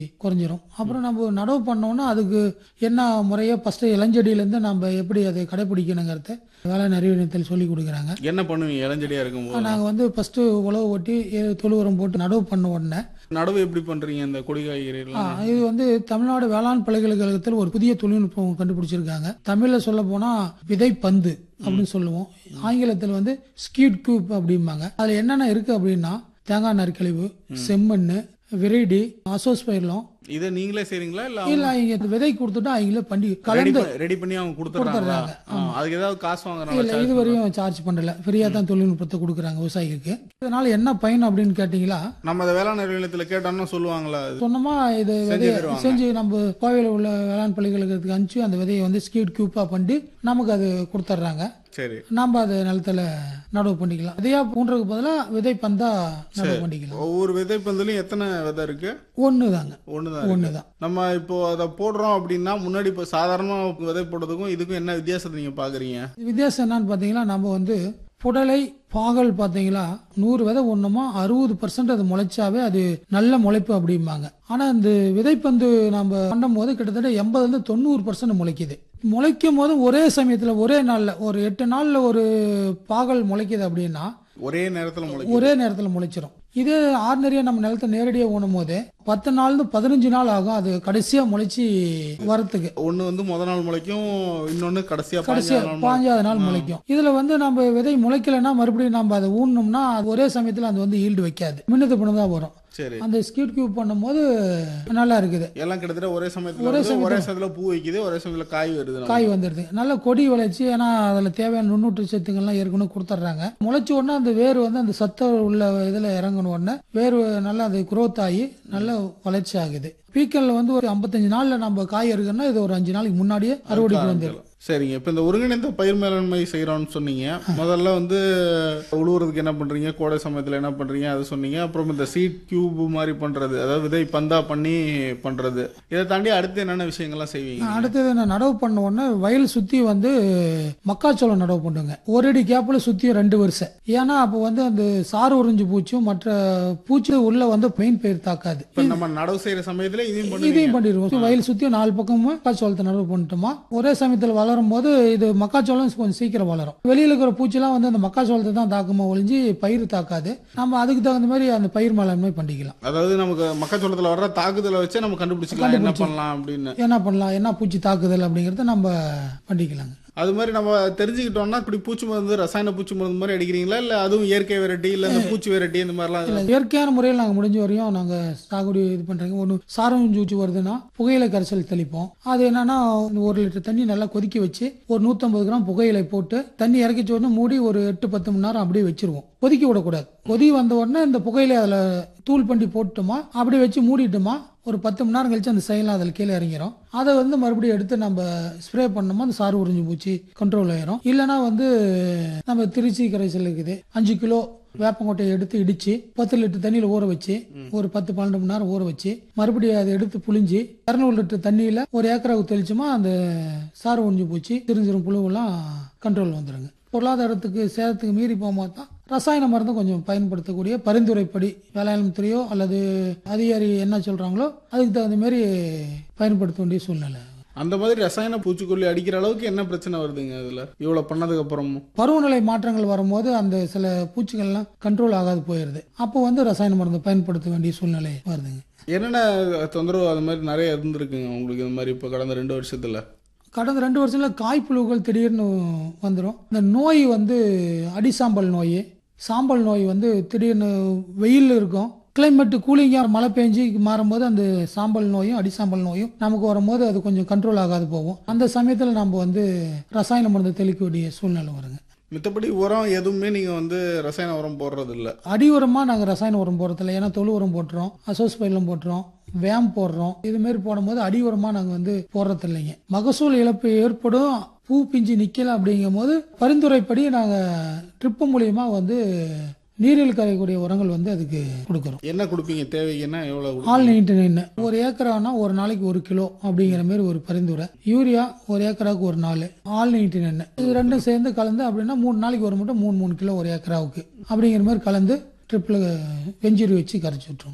குறைஞ்சிரும் அப்புறம் நம்ம நடவு பண்ணோம்னா அதுக்கு என்ன முறையோ ஃபஸ்ட்டு இளஞ்செடியிலேருந்து நம்ம எப்படி அதை கடைப்பிடிக்கணுங்கிறத வேளாண் அறிவினத்தில் சொல்லி கொடுக்குறாங்க என்ன பண்ணுவீங்க இளஞ்செடியா இருக்கும்போது நாங்கள் வந்து ஃபஸ்ட்டு உழவு ஓட்டி எ- தொழு உரம் போட்டு நடவு பண்ண உடனே நடவு எப்படி பண்றீங்க இந்த கொடி ஆ, காய்கறிகள் இது வந்து தமிழ்நாடு வேளாண் பல்கலைக்கழகத்தில் ஒரு புதிய தொழில்நுட்பம் கண்டுபிடிச்சிருக்காங்க தமிழில் சொல்ல போனால் விதைப்பந்து அப்படின்னு சொல்லுவோம் ஆங்கிலத்தில் வந்து ஸ்கீட் கூப் அப்படிம்பாங்க அதில் என்னென்ன இருக்குது அப்படின்னா தேங்காய் நறுக்கழிவு செம்மண் விரைடி அசோஸ்பைர்லம் இதை நீங்களே செய்றீங்களா இல்ல இல்லை அவங்க விதை கொடுத்துட்டு அவங்களே பண்ணி ரெடி கலந்து ரெடி பண்ணி அவங்க கொடுத்துறாங்களா அதுக்கு ஏதாவது காசு வாங்குறாங்களா இல்லை இது வரையும் சார்ஜ் பண்ணல ஃப்ரீயாக தான் தொழில்நுட்பத்தை கொடுக்குறாங்க விவசாயிகளுக்கு இதனால என்ன பயன் அப்படின்னு கேட்டிங்களா நம்ம அதை வேளாண் நிலையத்துல கேட்டோம்னா சொல்லுவாங்களா அது? சொன்னோமா இது செஞ்சு விதைய தருவாங்க. செஞ்சு நம்ம கோவையில் உள்ள வேளாண் பல்கலைக்கழகத்துக்கு அனுப்பிச்சு அந்த விதையை வந்து ஸ்கீட் கியூப்பா பண்ணி நமக்கு அது கொடுத்துட்றாங்க சரி நம்ம அது நிலத்துல நடவு பண்ணிக்கலாம் விதையா பூன்றதுக்கு பதிலாக விதை பந்தா நடவு பண்ணிக்கலாம் ஒவ்வொரு விதை பந்துலயும் எத்தனை விதை இருக்கு ஒன்று தாங்க ஒண்ணுதான் இருக்கு. ஒன்று தான் நம்ம இப்போ அதை போடுறோம் அப்படின்னா முன்னாடி இப்போ சாதாரண விதை போடுறதுக்கும் இதுக்கும் என்ன வித்தியாசத்தை நீங்க பாக்குறீங்க வித்தியாசம் என்னன்னு பார்த்தீங்கன்னா நம்ம வந்து புடலை பாகல் பார்த்தீங்களா நூறு விதை ஒன்றுமா அறுபது பர்சன்ட் அது முளைச்சாவே அது நல்ல முளைப்பு அப்படிம்பாங்க ஆனால் இந்த விதைப்பந்து நம்ம பண்ணும் போது கிட்டத்தட்ட எண்பதுலேருந்து தொண்ணூறு பர்சன்ட் முளைக்குது முளைக்கும் போது ஒரே சமயத்தில் ஒரே நாளில் ஒரு எட்டு நாளில் ஒரு பாகல் முளைக்குது அப்படின்னா ஒரே நேரத்துல முளைக்கும் ஒரே நேரத்தில் முளைச்சிரும் இதே ஆர்டினரியாக நம்ம நிலத்தை நேரடியாக ஊனும் போது பத்து நாள்னு பதினஞ்சு நாள் ஆகும் அது கடைசியாக முளைச்சி வரத்துக்கு ஒண்ணு வந்து முத நாள் முளைக்கும் இன்னொன்னு கடைசியா கடைசியா பாஞ்சாவது நாள் முளைக்கும். பாஞ்சாவது நாள் முளைக்கும் இதுல வந்து நம்ம விதை முளைக்கலைன்னா மறுபடியும் நம்ம அதை ஊனோம்னா அது ஒரே சமயத்துல அது வந்து ஈல்டு வைக்காது மின்னத்து பண்ண தான் வரும் சரி அந்த ஸ்கீட் கியூப் பண்ணும்போது நல்லா இருக்குது எல்லாம் கிட்டத்தட்ட ஒரே சமயத்துல ஒரே வந்து ஒரே சமயத்துல பூ வைக்குது ஒரே சமயத்துல காய் வருது நமக்கு. காய் வந்துடுது நல்ல கொடி விளைச்சி ஏன்னா அதில் தேவையான நுண்ணூட்ட சத்துக்கள்லாம் ஏற்கனவே கொடுத்துட்றாங்க முளைச்ச உடனே அந்த வேர் வந்து அந்த சத்து உள்ள இதில் இறங்கின உடனே வேர் நல்லா அது குரோத் ஆகி நல்ல வளர்ச்சி ஆகுது பீக்கல்ல வந்து ஒரு ஐம்பத்தஞ்சு நாள்ல நம்ம காய் இருக்குன்னா இது ஒரு அஞ்சு நாளைக்கு முன்னாடியே அறுவடைக்கு வந்துடும் சரிங்க இப்போ இந்த ஒருங்கிணைந்த பயிர் மேலாண்மை செய்கிறோம்னு சொன்னீங்க முதல்ல வந்து உழுவுறதுக்கு என்ன பண்றீங்க கோடை சமயத்தில் என்ன பண்றீங்க அது சொன்னீங்க அப்புறம் இந்த சீட் கியூப் மாதிரி பண்றது அதாவது விதை பந்தா பண்ணி பண்றது இதை தாண்டி அடுத்து என்னென்ன விஷயங்கள்லாம் செய்வீங்க அடுத்தது நான் நடவு பண்ண உடனே வயல் சுத்தி வந்து மக்காச்சோளம் நடவு பண்ணுங்க ஒரு அடி கேப்ல சுத்தி ரெண்டு வருஷம் ஏன்னா அப்போ வந்து அந்த சாறு உறிஞ்சு பூச்சும் மற்ற பூச்சி உள்ள வந்து பெயின் பயிர் தாக்காது இப்போ நம்ம நடவு செய்யற சமயத்துல இதையும் பண்ணுவீங்க இதையும் பண்ணிடுவோம் வயல் சுத்தி நாலு பக்கமும் மக்காச்சோளத்தை நடவு பண்ணிட்டோமா ஒரே சமயத்தில் வளரும் போது இது மக்காச்சோளம் கொஞ்சம் சீக்கிரம் வளரும் வெளியில இருக்கிற பூச்சிலாம் வந்து அந்த மக்காச்சோளத்தை தான் தாக்குமா ஒழிஞ்சு பயிர் தாக்காது நம்ம அதுக்கு தகுந்த மாதிரி அந்த பயிர் மேலாண்மை பண்ணிக்கலாம் அதாவது நமக்கு மக்காச்சோளத்துல வர்ற தாக்குதலை வச்சே நம்ம கண்டுபிடிச்சிக்கலாம் என்ன பண்ணலாம் அப்படின்னு என்ன பண்ணலாம் என்ன பூச்சி தாக்குதல் அப்படிங்கறத நம்ம பண்ணிக்கலாங்க அது மாதிரி நம்ம தெரிஞ்சுக்கிட்டோம்னா இப்படி பூச்சி மருந்து ரசாயன பூச்சி மருந்து மாதிரி அடிக்கிறீங்களா இல்ல அதுவும் இயற்கை வெரைட்டி இல்ல இந்த பூச்சி வெரைட்டி இந்த மாதிரிலாம் இல்ல இயற்கையான முறையில் நாங்கள் முடிஞ்ச வரையும் நாங்கள் சாகுபடி இது பண்ணுறோங்க ஒன்று சாரம் ஊச்சி வருதுன்னா புகையிலை கரைசல் தெளிப்போம் அது என்னன்னா ஒரு லிட்டர் தண்ணி நல்லா கொதிக்க வச்சு ஒரு நூற்றம்பது கிராம் புகையிலை போட்டு தண்ணி இறக்கிச்ச உடனே மூடி ஒரு எட்டு பத்து மணி நேரம் அப்படியே வச்சிருவோம் கொதிக்க விடக்கூடாது கொதி வந்த உடனே இந்த புகையிலை அதில் தூள் பண்ணி போட்டுமா அப்படியே வச்சு மூடிட்டுமா ஒரு பத்து மணி நேரம் கழிச்சு அந்த செயலாம் அதில் கீழே இறங்கிரும் அதை வந்து மறுபடியும் எடுத்து நம்ம ஸ்ப்ரே பண்ணோமா அந்த சாறு உறிஞ்சு பூச்சி கண்ட்ரோல் ஆயிரும் இல்லைன்னா வந்து நம்ம திருச்சி கரைசல் இருக்குது அஞ்சு கிலோ வேப்பங்கொட்டையை எடுத்து இடிச்சு பத்து லிட்டர் தண்ணியில் ஊற வச்சு ஒரு பத்து பன்னெண்டு மணி நேரம் ஊற வச்சு மறுபடியும் அதை எடுத்து புழிஞ்சு இரநூறு லிட்டர் தண்ணியில் ஒரு ஏக்கராவுக்கு தெளிச்சோமா அந்த சாறு ஒழிஞ்சு போச்சு சிறு சிறு புழுவெல்லாம் கண்ட்ரோல் வந்துடுங்க பொருளாதாரத்துக்கு சேதத்துக்கு மீறி போகும்போது தான் ரசாயன மருந்து கொஞ்சம் பயன்படுத்தக்கூடிய பரிந்துரைப்படி வேளாண் துறையோ அல்லது அதிகாரி என்ன சொல்கிறாங்களோ அதுக்கு தகுந்த மாதிரி பயன்படுத்த வேண்டிய சூழ்நிலை அந்த மாதிரி ரசாயன பூச்சிக்கொல்லி அடிக்கிற அளவுக்கு என்ன பிரச்சனை வருதுங்க அதுல இவ்வளவு பண்ணதுக்கு அப்புறமும் பருவநிலை மாற்றங்கள் வரும்போது அந்த சில பூச்சிகள்லாம் கண்ட்ரோல் ஆகாது போயிடுது அப்போ வந்து ரசாயன மருந்து பயன்படுத்த வேண்டிய சூழ்நிலை வருதுங்க என்னென்ன தொந்தரவு அது மாதிரி நிறைய இருந்திருக்குங்க உங்களுக்கு இந்த மாதிரி இப்போ கடந்த ரெண்டு வருஷத்துல கடந்த ரெண்டு வருஷத்துல காய்ப்புழுகள் திடீர்னு வந்துடும் இந்த நோய் வந்து அடிசாம்பல் நோய் சாம்பல் நோய் வந்து திடீர்னு வெயில் இருக்கும் கிளைமேட் கூலிங்காக மழை பெஞ்சு மாறும்போது அந்த சாம்பல் நோயும் அடிசாம்பல் நோயும் நமக்கு வரும்போது அது கொஞ்சம் கண்ட்ரோல் ஆகாது போகும் அந்த சமயத்தில் நம்ம வந்து ரசாயன மருந்து தெளிக்க வேண்டிய சூழ்நிலை வருங்க மித்தபடி உரம் எதுவுமே நீங்க வந்து ரசாயன உரம் போடுறது இல்ல அடி உரமாக நாங்கள் ரசாயன உரம் போடுறதில்ல ஏன்னா தொழு உரம் போட்டுறோம் அசோஸ் பயிலும் போட்டுறோம் வேம் போடுறோம் இதுமாரி போடும்போது அடி உரமாக நாங்கள் வந்து போடுறது இல்லைங்க மகசூல் இழப்பு ஏற்படும் பூ பிஞ்சு நிற்கல அப்படிங்கும் போது பரிந்துரைப்படி நாங்கள் ட்ரிப்பு மூலியமா வந்து நீரில் கரையக்கூடிய உரங்கள் வந்து அதுக்கு கொடுக்குறோம் என்ன கொடுப்பீங்க தேவைக்குன்னா எவ்வளவு ஆல் நைன்டி நைன் ஒரு ஏக்கரானா ஒரு நாளைக்கு ஒரு கிலோ அப்படிங்கிற மாதிரி ஒரு பரிந்துரை யூரியா ஒரு ஏக்கராவுக்கு ஒரு நாலு ஆல் நைன்டி நைன் இது ரெண்டும் சேர்ந்து கலந்து அப்படின்னா மூணு நாளைக்கு ஒரு மட்டும் மூணு மூணு கிலோ ஒரு ஏக்கராவுக்கு அப்படிங்கிற மாதிரி கலந்து ட்ரிப்பில் வெஞ்சூரி வச்சு கரைச்சி விட்ருவோம்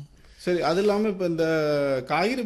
சரி அது இல்லாம இப்ப இந்த காய்கறி